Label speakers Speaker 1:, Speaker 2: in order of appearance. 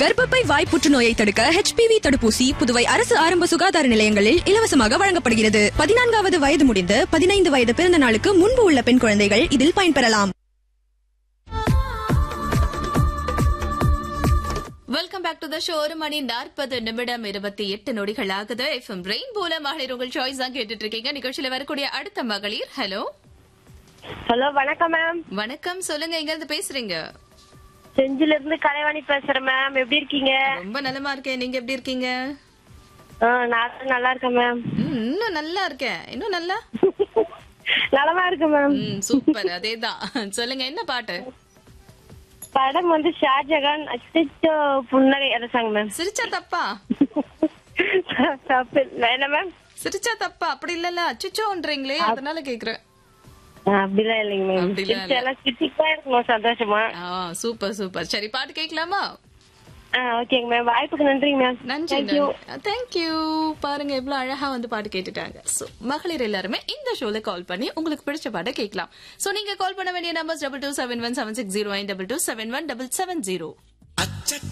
Speaker 1: கர்ப்பப்பை வாய் புற்றுநோயை தடுக்க ஹெச்பிவி தடுப்பூசி புதுவை அரசு ஆரம்ப சுகாதார நிலையங்களில் இலவசமாக வழங்கப்படுகிறது பதினான்காவது வயது முடிந்து பதினைந்து வயது பிறந்த நாளுக்கு முன்பு உள்ள பெண் குழந்தைகள் இதில் பயன்பெறலாம்
Speaker 2: welcome back to the show ஒரு மணி நாற்பது நிமிடம் இருபத்தி எட்டு நொடிகள் ஆகுது எஃப்எம் ரெயின்போல மகளிர் உங்கள் சாய்ஸ் தான் கேட்டுட்டு இருக்கீங்க நிகழ்ச்சியில வரக்கூடிய அடுத்த மகளிர் ஹலோ
Speaker 3: ஹலோ வணக்கம் மேம்
Speaker 2: வணக்கம் சொல்லுங்க எங்க இருந்து பேசுறீங்க
Speaker 3: செஞ்சில இருந்து கலைவாணி பேசுறேன் மேம் எப்படி இருக்கீங்க
Speaker 2: ரொம்ப நலமா இருக்கேன் நீங்க எப்படி இருக்கீங்க
Speaker 3: ஆ, நான் நல்லா இருக்கேன் மேம்
Speaker 2: ம், இன்னும் நல்லா இருக்கேன் இன்னும் நல்லா
Speaker 3: நலமா இருக்கேன் மேம்
Speaker 2: ம் சூப்பர் அதேதான் சொல்லுங்க என்ன பாட்டு
Speaker 3: படம் வந்து ஷாஜகான் அச்சோ புன்னகை அரசாங்க மேம்
Speaker 2: சிரிச்சா தப்பா
Speaker 3: தப்பு இல்ல. என்ன மேம்
Speaker 2: சிரிச்சா தப்பா அப்படி இல்லல்ல அச்சுச்சோன்றீங்களே அதனால கேக்குறேன்
Speaker 3: ஆ, அப்படிலாம் இல்லைங்க மேம்
Speaker 2: அப்படிலாம் இல்ல.
Speaker 3: எல்லாம் கிட்டிக்கா இருக்கணும் சந்தோஷமா
Speaker 2: ஆ சூப்பர் சூப்பர் சரி பாட்டு கேட்கலாமா
Speaker 3: ஆ ஓகேங்க மேம் வாய்ப்புக்கு நன்றிங்க மேம்
Speaker 2: நன்றி
Speaker 3: தேங்க்யூ
Speaker 2: தேங்க்யூ பாருங்க எவ்வளவு அழகா வந்து பாட்டு கேட்டுட்டாங்க சோ மகளிர் எல்லாருமே இந்த ஷோல கால் பண்ணி உங்களுக்கு பிடிச்ச பாட்டை கேட்கலாம் சோ நீங்க கால் பண்ண வேண்டிய numbers double two seven one seven six zero double two seven one double seven zero